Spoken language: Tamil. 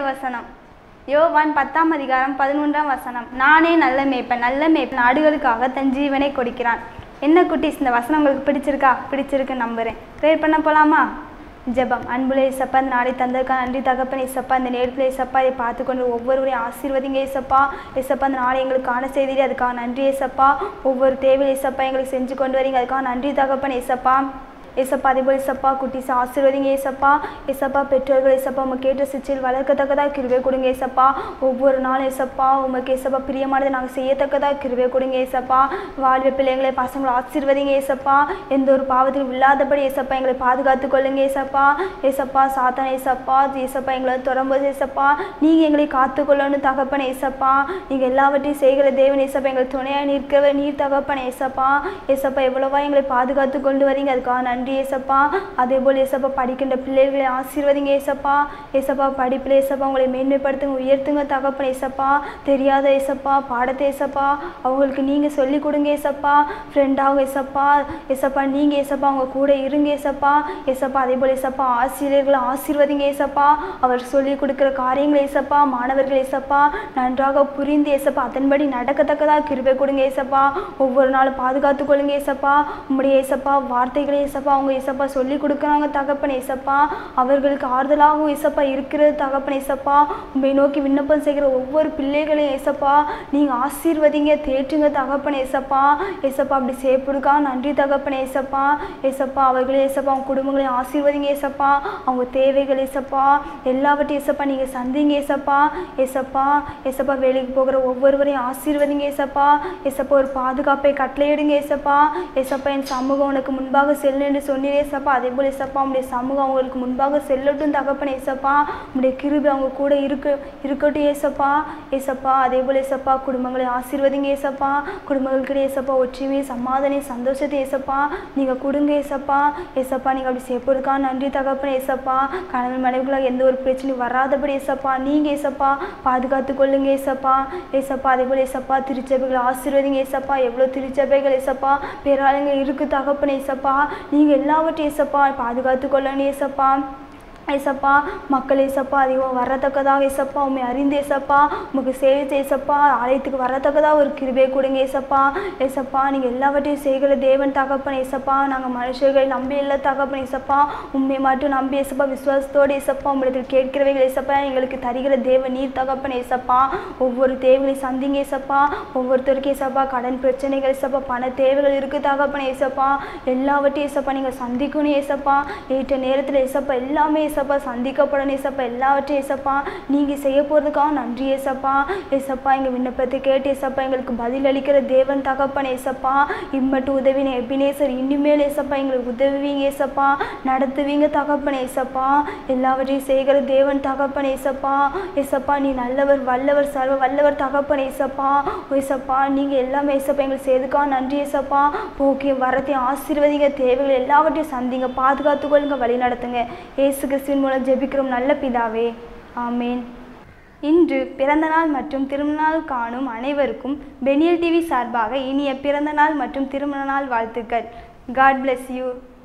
வசனம் யோவான் பத்தாம் அதிகாரம் பதினொன்றாம் வசனம் நானே நல்ல மேய்ப்பன் நல்ல மேய்ப்பன் ஆடுகளுக்காக தன் ஜீவனை கொடுக்கிறான் என்ன குட்டீஸ் இந்த வசனம் உங்களுக்கு பிடிச்சிருக்கா பிடிச்சிருக்கு நம்புறேன் ப்ரேயர் பண்ண போலாமா ஜெபம் அன்புல ஏசப்பா இந்த நாளை தந்ததுக்கா நன்றி தகப்பன் ஏசப்பா இந்த நேரத்தில் ஏசப்பா இதை பார்த்து கொண்டு ஒவ்வொருவரையும் ஆசீர்வதிங்க ஏசப்பா ஏசப்பா இந்த நாளை எங்களுக்கு காண செய்தீங்க அதுக்காக நன்றி ஏசப்பா ஒவ்வொரு தேவை ஏசப்பா எங்களுக்கு செஞ்சு கொண்டு வரீங்க அதுக்காக நன்றி தகப்பன் ஏசப்பா ஏசப்பா அதே போல் ஏசப்பா குட்டிஸ் ஆசீர்வதிங்க ஏசப்பா ஏசப்பா பெற்றோர்கள் ஏசப்பா உங்க கேட்ட சிச்சில் வளர்க்கத்தக்கதாக கிருபை கொடுங்க ஏசப்பா ஒவ்வொரு நாளும் ஏசப்பா உமக்கு ஏசப்பா பிரியமானதை நாங்கள் செய்யத்தக்கதாக கிருபை கொடுங்க ஏசப்பா வாழ்வு பிள்ளைங்களை பசங்களை ஆசீர்வதிங்க ஏசப்பா எந்த ஒரு பாவத்திலும் இல்லாதபடி ஏசப்பா எங்களை பாதுகாத்து கொள்ளுங்க ஏசப்பா ஏசப்பா சாத்தான் ஏசப்பா ஏசப்பா எங்களை தொடரும்போது ஏசப்பா நீங்கள் எங்களை காத்துக்கொள்ளணும் தகப்பன் ஏசப்பா நீங்கள் எல்லாவற்றையும் செய்கிற தேவன் ஏசப்பா எங்களை துணையாக நிற்கிறவர் நீர் தகப்பன் ஏசப்பா ஏசப்பா எவ்வளவா எங்களை பாதுகாத்து கொண்டு வரீங்க அதுக்காக நன்றி ஏசப்பா அதே போல் ஏசப்பா படிக்கின்ற பிள்ளைகளை ஆசீர்வதிங்க ஏசப்பா ஏசப்பா படிப்பில் ஏசப்பா உங்களை மேன்மைப்படுத்துங்க உயர்த்துங்க தகப்பன் ஏசப்பா தெரியாத ஏசப்பா பாடத்தை ஏசப்பா அவங்களுக்கு நீங்கள் சொல்லிக் கொடுங்க ஏசப்பா ஃப்ரெண்டாகும் ஏசப்பா ஏசப்பா நீங்கள் ஏசப்பா அவங்க கூட இருங்க ஏசப்பா ஏசப்பா அதே போல் ஏசப்பா ஆசிரியர்களை ஆசீர்வதிங்க ஏசப்பா அவர் சொல்லிக் கொடுக்குற காரியங்கள் ஏசப்பா மாணவர்கள் ஏசப்பா நன்றாக புரிந்து ஏசப்பா அதன்படி நடக்கத்தக்கதாக கிருபை கொடுங்க ஏசப்பா ஒவ்வொரு நாளும் பாதுகாத்து கொள்ளுங்க ஏசப்பா உம்முடைய ஏசப்பா வார்த்தைகளை ஏசப்பா அவங்க ஏசப்பா சொல்லி கொடுக்குறாங்க தகப்பன் ஏசப்பா அவர்களுக்கு ஆறுதலாகவும் ஏசப்பா இருக்கிறது தகப்பன் ஏசப்பா உண்மை நோக்கி விண்ணப்பம் செய்கிற ஒவ்வொரு பிள்ளைகளையும் ஏசப்பா நீங்கள் ஆசீர்வதிங்க தேற்றுங்க தகப்பன் ஏசப்பா ஏசப்பா அப்படி செய்யப்படுக்கா நன்றி தகப்பன் ஏசப்பா ஏசப்பா அவர்களே ஏசப்பா அவங்க குடும்பங்களையும் ஆசீர்வதிங்க ஏசப்பா அவங்க தேவைகள் ஏசப்பா எல்லாவற்றையும் ஏசப்பா நீங்கள் சந்திங்க ஏசப்பா ஏசப்பா ஏசப்பா வேலைக்கு போகிற ஒவ்வொருவரையும் ஆசீர்வதிங்க ஏசப்பா ஏசப்பா ஒரு பாதுகாப்பை கட்டளையிடுங்க ஏசப்பா ஏசப்பா என் சமூகம் உனக்கு முன்பாக செல்லும் என்று சொன்னீரே ஏசப்பா அதே போல் ஏசப்பா உங்களுடைய சமூகம் அவங்களுக்கு முன்பாக செல்லட்டும் தகப்பன் ஏசப்பா உங்களுடைய கிருபை அவங்க கூட இருக்கு இருக்கட்டும் ஏசப்பா ஏசப்பா அதே போல் ஏசப்பா குடும்பங்களை ஆசீர்வதிங்க ஏசப்பா குடும்பங்களுக்கு ஏசப்பா ஒற்றுமை சமாதானம் சந்தோஷத்தை ஏசப்பா நீங்கள் கொடுங்க ஏசப்பா ஏசப்பா நீங்கள் அப்படி செய்யப்படுக்கா நன்றி தகப்பன் ஏசப்பா கணவன் மனைவிகளாக எந்த ஒரு பிரச்சனையும் வராதபடி ஏசப்பா நீங்கள் ஏசப்பா பாதுகாத்து கொள்ளுங்க ஏசப்பா ஏசப்பா அதே போல் ஏசப்பா திருச்சபைகளை ஆசீர்வதிங்க ஏசப்பா எவ்வளோ திருச்சபைகள் ஏசப்பா பேராளுங்க இருக்கு தகப்பன் ஏசப்பா நீங்கள் எல்லாவற்றையும் ஏசப்பா பாதுகாத்து கொள்ளணும் ஏசப்பா ஏசப்பா மக்கள் ஏசப்பா அதிகம் வரத்தக்கதாக ஏசப்பா உண்மை அறிந்து ஏசப்பா உமக்கு சேவை ஏசப்பா ஆலயத்துக்கு வரத்தக்கதாக ஒரு கிருபை கொடுங்க ஏசப்பா ஏசப்பா நீங்கள் எல்லாவற்றையும் செய்கிற தேவன் தகப்பன் ஏசப்பா நாங்கள் மனுஷர்களை நம்பி இல்லை தகப்பன் ஏசப்பா உண்மை மட்டும் நம்பி ஏசப்பா விசுவாசத்தோடு ஏசப்பா உங்களிடத்தில் கேட்கிறவைகள் ஏசப்பா எங்களுக்கு தருகிற தேவன் நீர் தகப்பன் ஏசப்பா ஒவ்வொரு தேவைகளையும் சந்திங்க ஏசப்பா ஒவ்வொருத்தருக்கும் ஏசப்பா கடன் பிரச்சனைகள் ஏசப்பா பண தேவைகள் இருக்குது தகப்பன் ஏசப்பா எல்லாவற்றையும் ஏசப்பா நீங்கள் சந்திக்கணும் ஏசப்பா ஏற்ற நேரத்தில் ஏசப்பா எல்லாமே ஏசப்பா சந்திக்கப்படணும் ஏசப்பா எல்லாவற்றையும் ஏசப்பா நீங்கள் செய்ய போகிறதுக்காக நன்றி ஏசப்பா ஏசப்பா எங்கள் விண்ணப்பத்தை கேட்டு ஏசப்பா எங்களுக்கு பதில் அளிக்கிற தேவன் தகப்பன் ஏசப்பா இம்மட்டும் உதவின எபினேசர் இனிமேல் ஏசப்பா எங்களுக்கு உதவுவீங்க ஏசப்பா நடத்துவீங்க தகப்பன் ஏசப்பா எல்லாவற்றையும் செய்கிற தேவன் தகப்பன் ஏசப்பா ஏசப்பா நீ நல்லவர் வல்லவர் சர்வ வல்லவர் தகப்பன் ஏசப்பா ஏசப்பா நீங்கள் எல்லாமே ஏசப்பா எங்களுக்கு செய்துக்கா நன்றி ஏசப்பா போக்கி வரத்தையும் ஆசீர்வதிங்க தேவைகள் எல்லாவற்றையும் சந்திங்க பாதுகாத்து கொள்ளுங்க வழி நடத்துங்க ஏசு கிறிஸ்துவின் மூலம் ஜெபிக்கிறோம் நல்ல பிதாவே ஆமேன் இன்று பிறந்தநாள் மற்றும் திருமணநாள் காணும் அனைவருக்கும் பெனியல் டிவி சார்பாக இனிய பிறந்தநாள் மற்றும் திருமண நாள் வாழ்த்துக்கள் காட் bless யூ